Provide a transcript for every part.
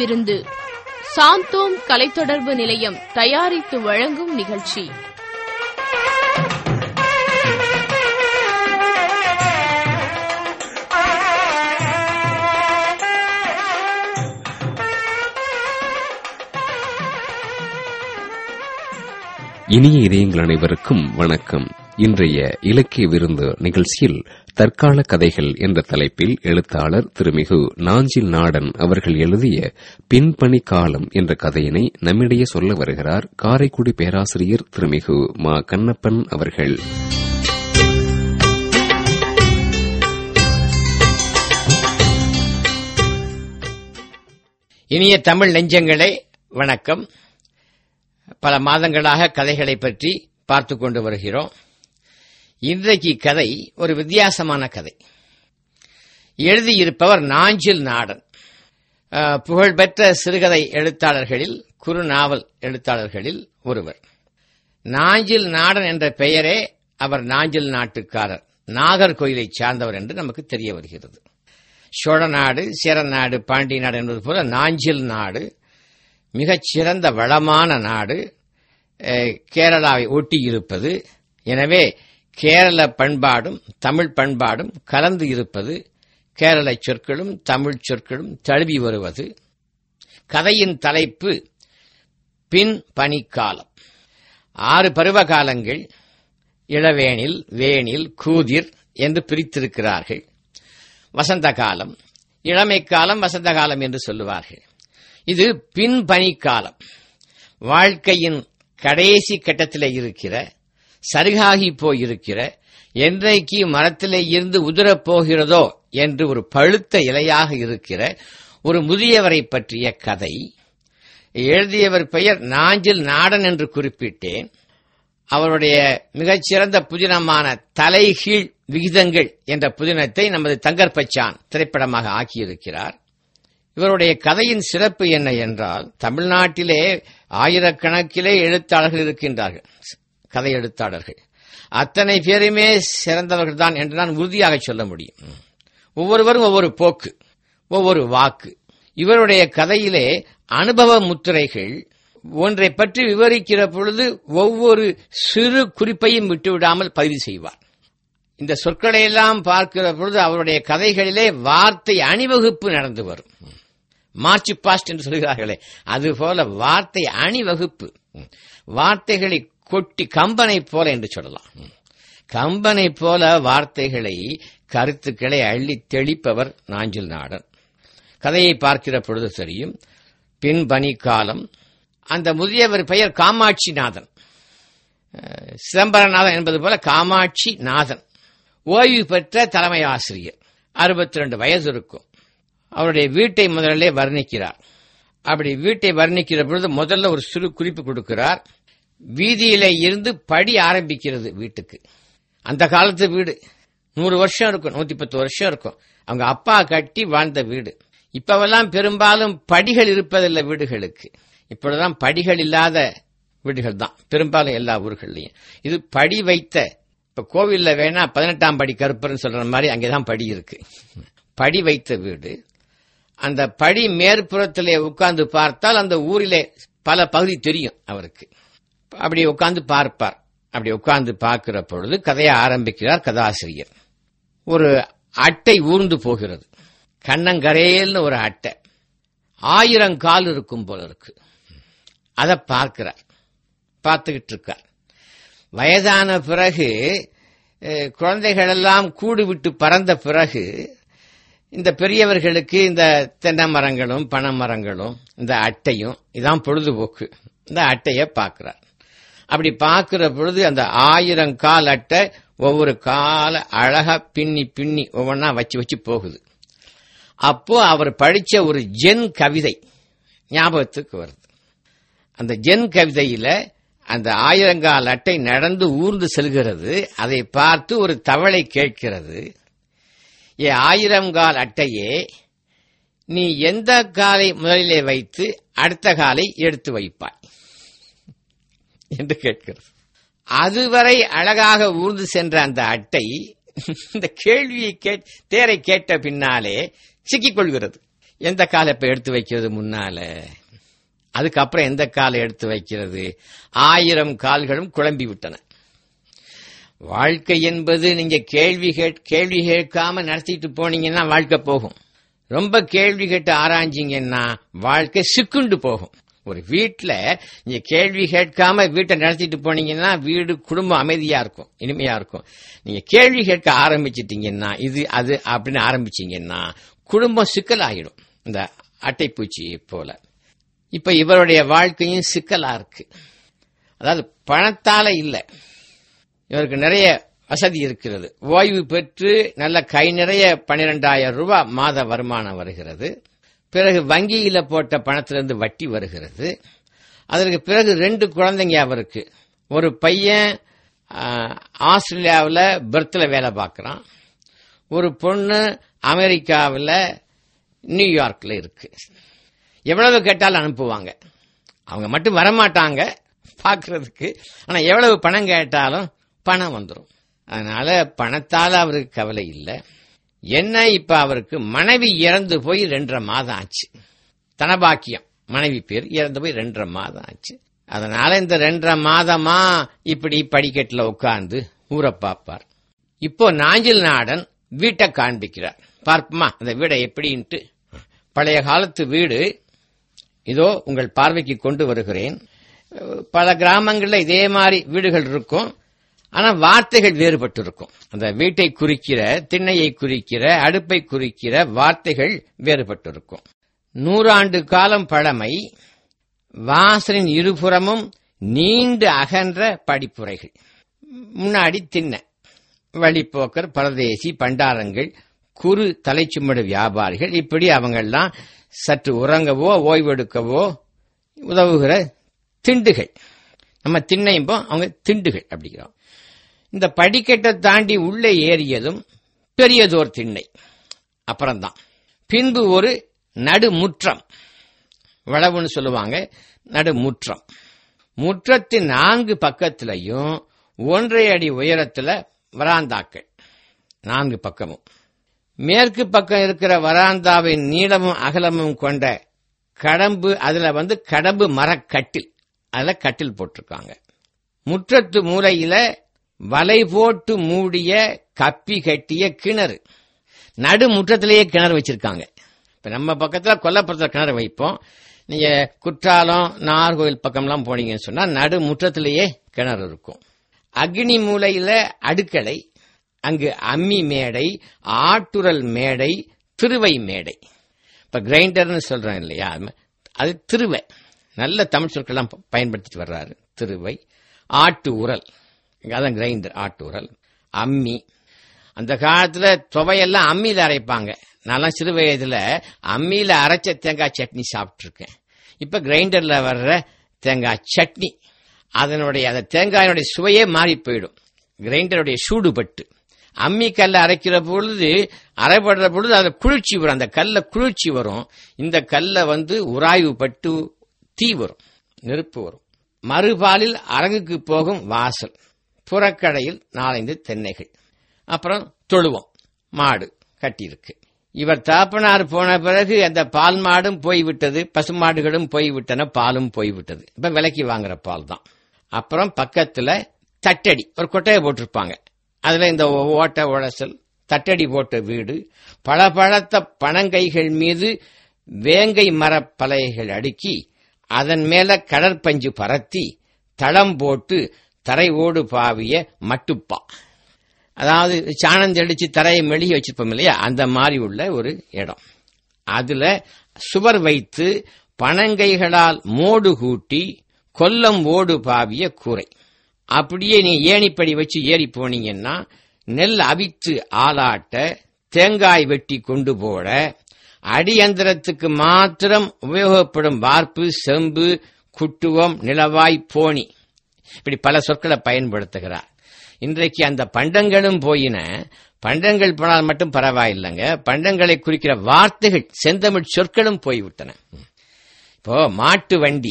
விருந்து சாந்தோம் கலைத்தொடர்பு நிலையம் தயாரித்து வழங்கும் நிகழ்ச்சி இனிய இதயங்கள் அனைவருக்கும் வணக்கம் இன்றைய இலக்கிய விருந்து நிகழ்ச்சியில் தற்கால கதைகள் என்ற தலைப்பில் எழுத்தாளர் திருமிகு நாஞ்சில் நாடன் அவர்கள் எழுதிய பின்பணி காலம் என்ற கதையினை நம்மிடையே சொல்ல வருகிறார் காரைக்குடி பேராசிரியர் திருமிகு மா கண்ணப்பன் அவர்கள் இனிய தமிழ் நெஞ்சங்களே வணக்கம் பல மாதங்களாக கதைகளை பற்றி பார்த்து கொண்டு வருகிறோம் இன்றைக்கு கதை ஒரு வித்தியாசமான கதை எழுதியிருப்பவர் நாஞ்சில் நாடன் அஹ், புகழ்பெற்ற சிறுகதை எழுத்தாளர்களில் குறுநாவல் எழுத்தாளர்களில் ஒருவர் நாஞ்சில் நாடன் என்ற பெயரே அவர் நாஞ்சில் நாட்டுக்காரர் நாகர்கோயிலைச் சார்ந்தவர் என்று நமக்கு தெரிய வருகிறது சோழ நாடு சேரநாடு பாண்டிய நாடு என்பது போல நாஞ்சில் நாடு மிகச் சிறந்த வளமான நாடு அஹ், கேரளாவை ஒட்டி இருப்பது எனவே கேரள பண்பாடும் தமிழ் பண்பாடும் கலந்து இருப்பது கேரள சொற்களும் தமிழ் சொற்களும் தழுவி வருவது கதையின் தலைப்பு பின் பனிக்காலம் ஆறு பருவ காலங்கள் இளவேனில் வேனில் கூதிர் என்று பிரித்திருக்கிறார்கள் வசந்த காலம் இளமை காலம் வசந்த காலம் என்று சொல்லுவார்கள் இது பின் பனிக்காலம் வாழ்க்கையின் கடைசி கட்டத்தில் இருக்கிற சருகாகி போயிருக்கிற என்றைக்கு மரத்திலே இருந்து உதிரப் போகிறதோ என்று ஒரு பழுத்த இலையாக இருக்கிற ஒரு முதியவரை பற்றிய கதை எழுதியவர் பெயர் நாஞ்சில் நாடன் என்று குறிப்பிட்டேன் அவருடைய மிகச்சிறந்த புதினமான தலைகீழ் விகிதங்கள் என்ற புதினத்தை நமது தங்கர் பச்சான் திரைப்படமாக ஆக்கியிருக்கிறார் இவருடைய கதையின் சிறப்பு என்ன என்றால் தமிழ்நாட்டிலே ஆயிரக்கணக்கிலே எழுத்தாளர்கள் இருக்கின்றார்கள் கதை எழுத்தாளர்கள் அத்தனை பேருமே சிறந்தவர்கள் தான் என்று நான் உறுதியாக சொல்ல முடியும் ஒவ்வொருவரும் ஒவ்வொரு போக்கு ஒவ்வொரு வாக்கு இவருடைய கதையிலே அனுபவ முத்திரைகள் ஒன்றை பற்றி விவரிக்கிற பொழுது ஒவ்வொரு சிறு குறிப்பையும் விட்டுவிடாமல் பதிவு செய்வார் இந்த சொற்களை எல்லாம் பார்க்கிற பொழுது அவருடைய கதைகளிலே வார்த்தை அணிவகுப்பு நடந்து வரும் மார்ச் பாஸ்ட் என்று சொல்கிறார்களே அதுபோல வார்த்தை அணிவகுப்பு வார்த்தைகளை கொட்டி கம்பனை போல என்று சொல்லலாம் கம்பனை போல வார்த்தைகளை கருத்துக்களை அள்ளி தெளிப்பவர் நாஞ்சில் நாடன் கதையை பார்க்கிற பொழுது தெரியும் பின் பனி காலம் அந்த முதியவர் பெயர் காமாட்சி நாதன் அஹ், சிதம்பரநாதன் என்பது போல காமாட்சி நாதன் ஓய்வு பெற்ற தலைமை ஆசிரியர் அறுபத்தி ரெண்டு வயது இருக்கும் அவருடைய வீட்டை முதலிலே வர்ணிக்கிறார் அப்படி வீட்டை வர்ணிக்கிற பொழுது முதல்ல ஒரு சிறு குறிப்பு கொடுக்கிறார் வீதியில இருந்து படி ஆரம்பிக்கிறது வீட்டுக்கு அந்த காலத்து வீடு நூறு வருஷம் இருக்கும் நூத்தி பத்து வருஷம் இருக்கும் அவங்க அப்பா கட்டி வாழ்ந்த வீடு இப்பவெல்லாம் பெரும்பாலும் படிகள் இருப்பதில்லை வீடுகளுக்கு இப்பொழுதுதான் படிகள் இல்லாத வீடுகள் தான் பெரும்பாலும் எல்லா ஊர்கள்லையும் இது படி வைத்த இப்ப கோவில்ல வேணா பதினெட்டாம் படி கருப்பர்னு சொல்ற மாதிரி அங்கேதான் படி இருக்கு படி வைத்த வீடு அந்த படி மேற்புறத்திலே உட்கார்ந்து பார்த்தால் அந்த ஊரிலே பல பகுதி தெரியும் அவருக்கு அப்படி உட்கார்ந்து பார்ப்பார் அப்படி உட்கார்ந்து பார்க்கிற பொழுது கதையை ஆரம்பிக்கிறார் கதாசிரியர் ஒரு அட்டை ஊர்ந்து போகிறது கண்ணங்கரேல்னு ஒரு அட்டை ஆயிரம் கால் இருக்கும் போல இருக்கு அதை பார்க்கிறார் பார்த்துக்கிட்டு இருக்கார் வயதான பிறகு அஹ், குழந்தைகள் எல்லாம் கூடு விட்டு பறந்த பிறகு இந்த பெரியவர்களுக்கு இந்த தென்னை மரங்களும் பனை மரங்களும் இந்த அட்டையும் இதான் பொழுதுபோக்கு இந்த அட்டையை பார்க்கிறார் அப்படி பார்க்கிற பொழுது அந்த ஆயிரம் கால் அட்டை ஒவ்வொரு கால அழகா பின்னி பின்னி ஒவ்வொன்றா வச்சு வச்சு போகுது அப்போ அவர் படிச்ச ஒரு ஜென் கவிதை ஞாபகத்துக்கு வருது அந்த ஜென் கவிதையில அந்த ஆயிரங்கால் அட்டை நடந்து ஊர்ந்து செல்கிறது அதை பார்த்து ஒரு தவளை கேட்கிறது ஏ ஆயிரங்கால் அட்டையே நீ எந்த காலை முதலிலே வைத்து அடுத்த காலை எடுத்து வைப்பாய் என்று கேட்கிறது அதுவரை அழகாக ஊர்ந்து சென்ற அந்த அட்டை இந்த கேள்வியை கேட் தேரை கேட்ட பின்னாலே சிக்கிக் கொள்கிறது எந்த காலை இப்ப எடுத்து வைக்கிறது முன்னால அதுக்கப்புறம் எந்த காலை எடுத்து வைக்கிறது ஆயிரம் கால்களும் குழம்பி விட்டன வாழ்க்கை என்பது நீங்க கேள்வி கேட் கேள்வி கேட்காம நடத்திட்டு போனீங்கன்னா வாழ்க்கை போகும் ரொம்ப கேள்வி கேட்டு ஆராய்ஞ்சீங்கன்னா வாழ்க்கை சிக்குண்டு போகும் ஒரு வீட்டுல நீங்க கேள்வி கேட்காம வீட்டை நடத்திட்டு போனீங்கன்னா வீடு குடும்பம் அமைதியா இருக்கும் இனிமையா இருக்கும் நீங்க கேள்வி கேட்க ஆரம்பிச்சிட்டீங்கன்னா இது அது அப்படின்னு ஆரம்பிச்சீங்கன்னா குடும்பம் சிக்கலாகிடும் இந்த அட்டைப்பூச்சி போல இப்ப இவருடைய வாழ்க்கையும் சிக்கலா இருக்கு அதாவது பணத்தால இல்லை இவருக்கு நிறைய வசதி இருக்கிறது ஓய்வு பெற்று நல்ல கை நிறைய பன்னிரெண்டாயிரம் ரூபாய் மாத வருமானம் வருகிறது பிறகு வங்கியில போட்ட பணத்திலிருந்து வட்டி வருகிறது அதற்கு பிறகு ரெண்டு குழந்தைங்க அவருக்கு ஒரு பையன் ஆஸ்திரேலியாவில் பெர்த்தில் வேலை பார்க்குறான் ஒரு பொண்ணு அமெரிக்காவில் நியூயார்க்கில் இருக்கு எவ்வளவு கேட்டாலும் அனுப்புவாங்க அவங்க மட்டும் வரமாட்டாங்க பார்க்கறதுக்கு ஆனா எவ்வளவு பணம் கேட்டாலும் பணம் வந்துடும் அதனால பணத்தால அவருக்கு கவலை இல்லை என்ன இப்ப அவருக்கு மனைவி இறந்து போய் ரெண்டரை மாதம் ஆச்சு தனபாக்கியம் மனைவி பேர் இறந்து போய் ரெண்டரை மாதம் ஆச்சு அதனால இந்த ரெண்டரை மாதமா இப்படி படிக்கட்டுல உட்கார்ந்து ஊரை பார்ப்பார் இப்போ நாஞ்சில் நாடன் வீட்டை காண்பிக்கிறார் பார்ப்போமா அந்த வீடை எப்படின்ட்டு பழைய காலத்து வீடு இதோ உங்கள் பார்வைக்கு கொண்டு வருகிறேன் பல கிராமங்கள்ல இதே மாதிரி வீடுகள் இருக்கும் ஆனா வார்த்தைகள் வேறுபட்டு இருக்கும் அந்த வீட்டை குறிக்கிற திண்ணையை குறிக்கிற அடுப்பை குறிக்கிற வார்த்தைகள் வேறுபட்டு இருக்கும் நூறாண்டு காலம் பழமை வாசலின் இருபுறமும் நீண்டு அகன்ற படிப்புரைகள் முன்னாடி திண்ணை வழிப்போக்கர் பரதேசி பண்டாரங்கள் குறு தலைச்சுமடு வியாபாரிகள் இப்படி அவங்கெல்லாம் சற்று உறங்கவோ ஓய்வெடுக்கவோ உதவுகிற திண்டுகள் நம்ம திண்ணையும்போ அவங்க திண்டுகள் அப்படிங்கிறோம் இந்த படிக்கட்டை தாண்டி உள்ளே ஏறியதும் பெரியதோர் திண்ணை அப்புறம்தான் பின்பு ஒரு நடுமுற்றம் வளவுன்னு சொல்லுவாங்க நடுமுற்றம் முற்றத்தின் நான்கு பக்கத்திலையும் ஒன்றை அடி உயரத்துல வராந்தாக்கள் நான்கு பக்கமும் மேற்கு பக்கம் இருக்கிற வராந்தாவின் நீளமும் அகலமும் கொண்ட கடம்பு அதுல வந்து கடம்பு மரக்கட்டில் அதுல கட்டில் போட்டிருக்காங்க முற்றத்து மூலையில வலை போட்டு மூடிய கப்பி கட்டிய கிணறு நடு முற்றத்திலேயே கிணறு வச்சிருக்காங்க இப்ப நம்ம பக்கத்துல கொல்லப்புறத்துல கிணறு வைப்போம் நீங்க குற்றாலம் நாகர்கோவில் பக்கம்லாம் போனீங்கன்னு சொன்னா நடு முற்றத்திலேயே கிணறு இருக்கும் அக்னி மூலையில அடுக்களை அங்கு அம்மி மேடை ஆட்டுரல் மேடை திருவை மேடை இப்ப கிரைண்டர்னு சொல்றேன் இல்லையா அது திருவை நல்ல தமிழ் சொற்கள்லாம் பயன்படுத்திட்டு வர்றாரு திருவை ஆட்டு உரல் அதான் கிரைண்டர் ஆட்டு உரல் அம்மி அந்த காலத்துல துவையெல்லாம் அம்மியில அரைப்பாங்க நான் சிறு வயதுல அம்மியில அரைச்ச தேங்காய் சட்னி சாப்பிட்டுருக்கேன் இப்ப கிரைண்டர்ல வர்ற தேங்காய் சட்னி அதனுடைய அந்த தேங்காயினுடைய சுவையே மாறி போயிடும் கிரைண்டருடைய சூடுபட்டு அம்மி கல்ல அரைக்கிற பொழுது அரைப்படுற பொழுது அது குளிர்ச்சி வரும் அந்த கல்ல குளிர்ச்சி வரும் இந்த கல்ல வந்து உராய்வு பட்டு தீ வரும் நெருப்பு வரும் மறுபாலில் அரங்குக்கு போகும் வாசல் புறக்கடையில் நாலந்து தென்னைகள் அப்புறம் தொழுவம் மாடு கட்டியிருக்கு இவர் தாப்பனார் போன பிறகு அந்த பால் மாடும் போய்விட்டது பசுமாடுகளும் போய்விட்டன பாலும் போய்விட்டது இப்ப விலைக்கு வாங்குற பால் தான் அப்புறம் பக்கத்துல தட்டடி ஒரு கொட்டையை போட்டிருப்பாங்க அதுல இந்த ஓட்ட உழசல் தட்டடி போட்ட வீடு பளபளத்த பனங்கைகள் மீது வேங்கை மரப் பலகைகள் அடுக்கி அதன் மேல கடற்பஞ்சு பரத்தி தளம் போட்டு தரை ஓடு பாவிய மட்டுப்பா அதாவது சாணம் தெளிச்சு தரையை மெழுகி வச்சிருப்போம் இல்லையா அந்த மாதிரி உள்ள ஒரு இடம் அதுல சுவர் வைத்து பனங்கைகளால் மோடு கூட்டி கொல்லம் ஓடு பாவிய கூரை அப்படியே நீ ஏணிப்படி வச்சு ஏறி போனீங்கன்னா நெல் அவித்து ஆளாட்ட தேங்காய் வெட்டி கொண்டு போட அடியந்திரத்துக்கு மாத்திரம் உபயோகப்படும் வார்ப்பு செம்பு குட்டுவம் நிலவாய் போனி இப்படி பல சொற்களை பயன்படுத்துகிறார் இன்றைக்கு அந்த பண்டங்களும் போயின பண்டங்கள் போனால் மட்டும் பரவாயில்லைங்க பண்டங்களை குறிக்கிற வார்த்தைகள் செந்தமிழ் சொற்களும் போய்விட்டன இப்போ மாட்டு வண்டி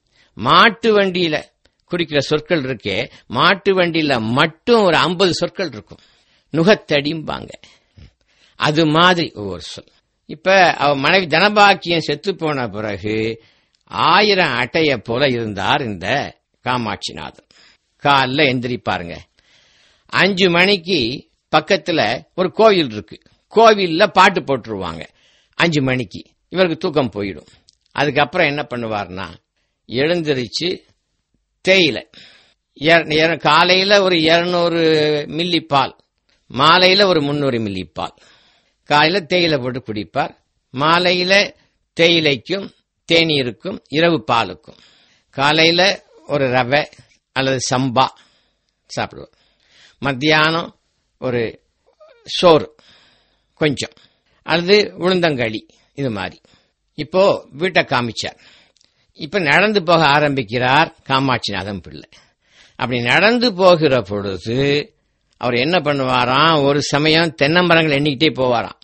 மாட்டு வண்டியில குறிக்கிற சொற்கள் இருக்கே மாட்டு வண்டியில மட்டும் ஒரு ஐம்பது சொற்கள் இருக்கும் நுகத்தடிம்பாங்க அது மாதிரி ஒவ்வொரு சொல் இப்ப அவ மனைவி தனபாக்கியம் செத்து போன பிறகு ஆயிரம் அட்டைய போல இருந்தார் இந்த காமாட்சிநாதன் காலில் எந்திரிப்பாருங்க அஞ்சு மணிக்கு பக்கத்துல ஒரு கோவில் இருக்கு கோவில்ல பாட்டு போட்டுருவாங்க அஞ்சு மணிக்கு இவருக்கு தூக்கம் போயிடும் அதுக்கப்புறம் என்ன பண்ணுவார்னா எழுந்திருச்சு தேயிலை இர- இர- காலையில ஒரு இருநூறு மில்லி பால் மாலையில ஒரு முந்நூறு மில்லி பால் காலையில தேயிலை போட்டு குடிப்பார் மாலையில தேயிலைக்கும் தேநீருக்கும் இரவு பாலுக்கும் காலையில ஒரு ரவை அல்லது சம்பா சாப்பிடுவார் மத்தியானம் ஒரு சோறு கொஞ்சம் அல்லது உளுந்தங்களி இது மாதிரி இப்போ வீட்டை காமிச்சார் இப்ப நடந்து போக ஆரம்பிக்கிறார் காமாட்சிநாதன் பிள்ளை அப்படி நடந்து போகிற பொழுது அவர் என்ன பண்ணுவாராம் ஒரு சமயம் தென்னமரங்கள் எண்ணிக்கிட்டே போவாராம்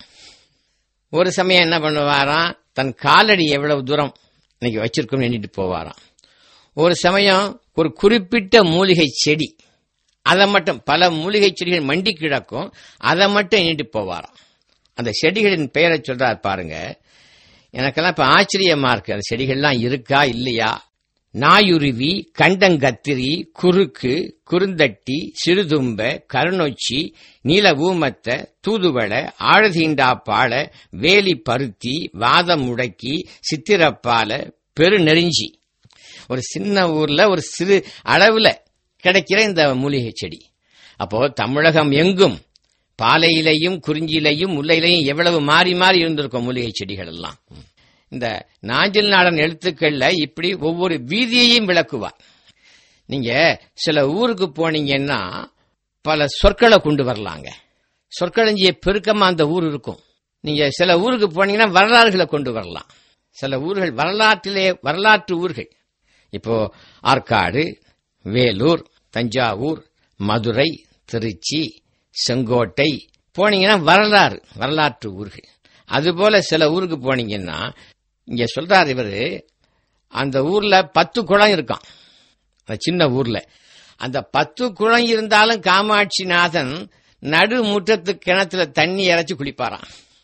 ஒரு சமயம் என்ன பண்ணுவாராம் தன் காலடி எவ்வளவு தூரம் இன்னைக்கு வச்சிருக்கோம்னு எண்ணிட்டு போவாராம் ஒரு சமயம் ஒரு குறிப்பிட்ட மூலிகை செடி அதை மட்டும் பல மூலிகை செடிகள் மண்டி கிடக்கும் அதை மட்டும் எண்ணிட்டு போவாராம் அந்த செடிகளின் பெயரை சொல்றார் பாருங்க எனக்கெல்லாம் இப்ப ஆச்சரியமா இருக்கு அந்த செடிகள்லாம் இருக்கா இல்லையா நாயுருவி கண்டங்கத்திரி குறுக்கு குறுந்தட்டி சிறுதும்ப கருணொச்சி நீல ஊமத்த தூதுவளை ஆழதீண்டாப்பாள வேலி பருத்தி வாதம் முடக்கி சித்திரப்பால பெருநெறிஞ்சி ஒரு சின்ன ஊர்ல ஒரு சிறு அளவுல கிடைக்கிற இந்த மூலிகை செடி அப்போ தமிழகம் எங்கும் பாலையிலையும் குறிஞ்சிலையும் முல்லையிலையும் எவ்வளவு மாறி மாறி இருந்திருக்கும் மூலிகை செடிகள் எல்லாம் இந்த நாஞ்சில் நாடன் எழுத்துக்கள்ல இப்படி ஒவ்வொரு வீதியையும் விளக்குவார் நீங்க சில ஊருக்கு போனீங்கன்னா பல சொற்களை கொண்டு வரலாங்க சொற்களஞ்சிய பெருக்கமா அந்த ஊர் இருக்கும் நீங்க சில ஊருக்கு போனீங்கன்னா வரலாறுகளை கொண்டு வரலாம் சில ஊர்கள் வரலாற்றிலே வரலாற்று ஊர்கள் இப்போ ஆற்காடு வேலூர் தஞ்சாவூர் மதுரை திருச்சி செங்கோட்டை போனீங்கன்னா வரலாறு வரலாற்று ஊர்கள் அதுபோல சில ஊருக்கு போனீங்கன்னா இங்க சொல்றாரு இவரு அந்த ஊர்ல பத்து குளம் இருக்கான் அந்த சின்ன ஊர்ல அந்த பத்து குளம் இருந்தாலும் காமாட்சிநாதன் நடு முற்றத்து கிணத்துல தண்ணி இறைச்சு குளிப்பாராம்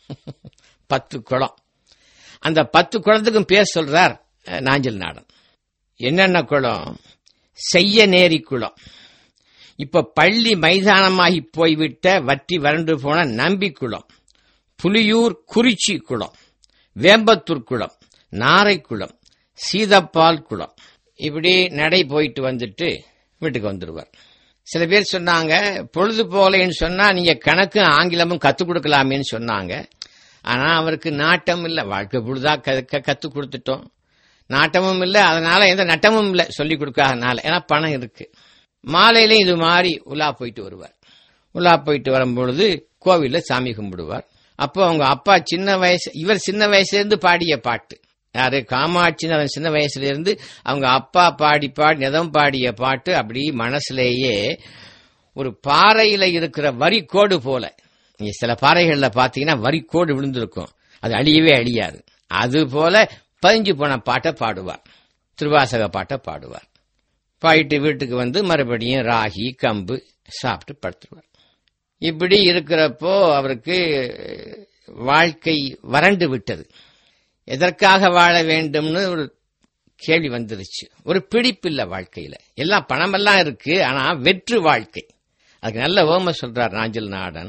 பத்து குளம் அந்த பத்து குளத்துக்கும் பேர் சொல்றார் அஹ், நாஞ்சில் நாடன் என்னென்ன குளம் செய்ய நேரி குளம் இப்ப பள்ளி மைதானமாகி போய்விட்ட வற்றி வறண்டு போன நம்பி குளம் புலியூர் குறிச்சி குளம் வேம்பத்தூர் குளம் நாரை குளம் சீதப்பால் குளம் இப்படி நடை போயிட்டு வந்துட்டு வீட்டுக்கு வந்துடுவார் சில பேர் சொன்னாங்க பொழுது போகலைன்னு சொன்னா நீங்க கணக்கும் ஆங்கிலமும் கத்துக் கொடுக்கலாமேன்னு சொன்னாங்க ஆனா அவருக்கு நாட்டம் இல்ல வாழ்க்கை பொழுதா க- கத்துக் கொடுத்துட்டோம் நாட்டமும் இல்ல அதனால எந்த நட்டமும் இல்ல சொல்லி கொடுக்காதனால ஏன்னா பணம் இருக்கு மாலையில இது மாதிரி உலா போயிட்டு வருவார் உலா போயிட்டு வரும்பொழுது கோவில்ல சாமி கும்பிடுவார் அப்போ அவங்க அப்பா சின்ன வயசு இவர் சின்ன வயசுல இருந்து பாடிய பாட்டு யாரு காமாட்சின்னு அவன் சின்ன வயசுல இருந்து அவங்க அப்பா பாடி பாடி நிதம் பாடிய பாட்டு அப்படி மனசுலேயே ஒரு பாறையில இருக்கிற வரிக்கோடு போல நீங்க சில பாறைகள்ல பாத்தீங்கன்னா வரிக்கோடு விழுந்திருக்கும் அது அழியவே அழியாது அது போல பதிஞ்சு போன பாட்டை பாடுவார் திருவாசக பாட்டை பாடுவார் பாடிட்டு வீட்டுக்கு வந்து மறுபடியும் ராகி கம்பு சாப்பிட்டு படுத்துருவார் இப்படி இருக்கிறப்போ அவருக்கு வாழ்க்கை வறண்டு விட்டது எதற்காக வாழ வேண்டும்னு ஒரு கேள்வி வந்துருச்சு ஒரு பிடிப்பில்ல வாழ்க்கையில எல்லாம் பணமெல்லாம் இருக்கு ஆனா வெற்று வாழ்க்கை அதுக்கு நல்ல ஓம சொல்றார் நாஞ்சில் நாடன்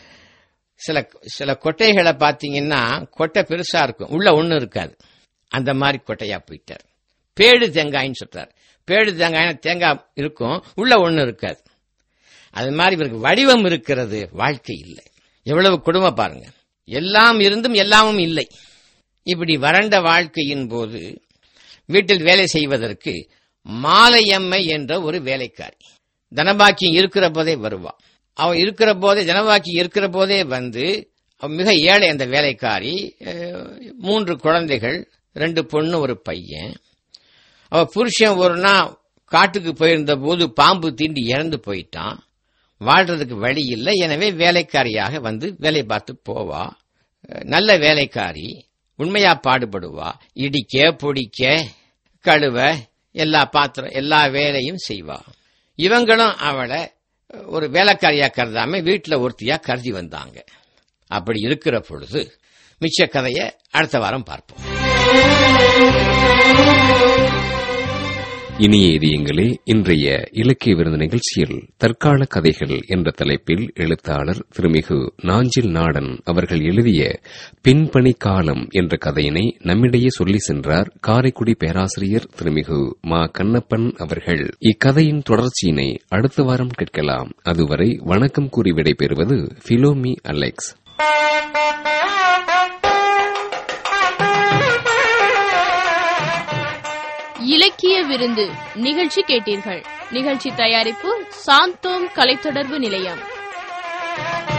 சில சில கொட்டைகளை பாத்தீங்கன்னா கொட்டை பெருசா இருக்கும் உள்ள ஒண்ணு இருக்காது அந்த மாதிரி கொட்டையா போயிட்டார் பேடு தேங்காய்ன்னு சொல்றார் பேடு தேங்காய்னா தேங்காய் இருக்கும் உள்ள ஒண்ணு இருக்காது அது மாதிரி இவருக்கு வடிவம் இருக்கிறது வாழ்க்கை இல்லை எவ்வளவு கொடுமை பாருங்க எல்லாம் இருந்தும் எல்லாமும் இல்லை இப்படி வறண்ட வாழ்க்கையின் போது வீட்டில் வேலை செய்வதற்கு மாலையம்மை என்ற ஒரு வேலைக்காரி தனபாக்கியம் இருக்கிற போதே வருவா அவன் இருக்கிற போதே தனபாக்கியம் இருக்கிற போதே வந்து அவ மிக ஏழை அந்த வேலைக்காரி அஹ், மூன்று குழந்தைகள் ரெண்டு பொண்ணு ஒரு பையன் அவ புருஷன் ஒரு நாள் காட்டுக்கு போயிருந்த போது பாம்பு தீண்டி இறந்து போயிட்டான் வாழ்றதுக்கு வழி இல்லை எனவே வேலைக்காரியாக வந்து வேலை பார்த்து போவா அஹ், நல்ல வேலைக்காரி உண்மையா பாடுபடுவா இடிக்க பொடிக்க கழுவ எல்லா பாத்திரம் எல்லா வேலையும் செய்வா இவங்களும் அவளை அஹ், ஒரு வேலைக்காரியா கருதாம வீட்டுல ஒருத்தியா கருதி வந்தாங்க அப்படி இருக்கிற பொழுது மிச்ச கதையை அடுத்த வாரம் பார்ப்போம் இனிய இதயங்களே இன்றைய இலக்கிய விருது நிகழ்ச்சியில் தற்கால கதைகள் என்ற தலைப்பில் எழுத்தாளர் திருமிகு நாஞ்சில் நாடன் அவர்கள் எழுதிய பின்பணி காலம் என்ற கதையினை நம்மிடையே சொல்லி சென்றார் காரைக்குடி பேராசிரியர் திருமிகு மா கண்ணப்பன் அவர்கள் இக்கதையின் தொடர்ச்சியினை அடுத்த வாரம் கேட்கலாம் அதுவரை வணக்கம் கூறி விடைபெறுவது பிலோமி அலெக்ஸ் இலக்கிய விருந்து நிகழ்ச்சி கேட்டீர்கள் நிகழ்ச்சி தயாரிப்பு சாந்தோம் கலைத்தொடர்பு நிலையம்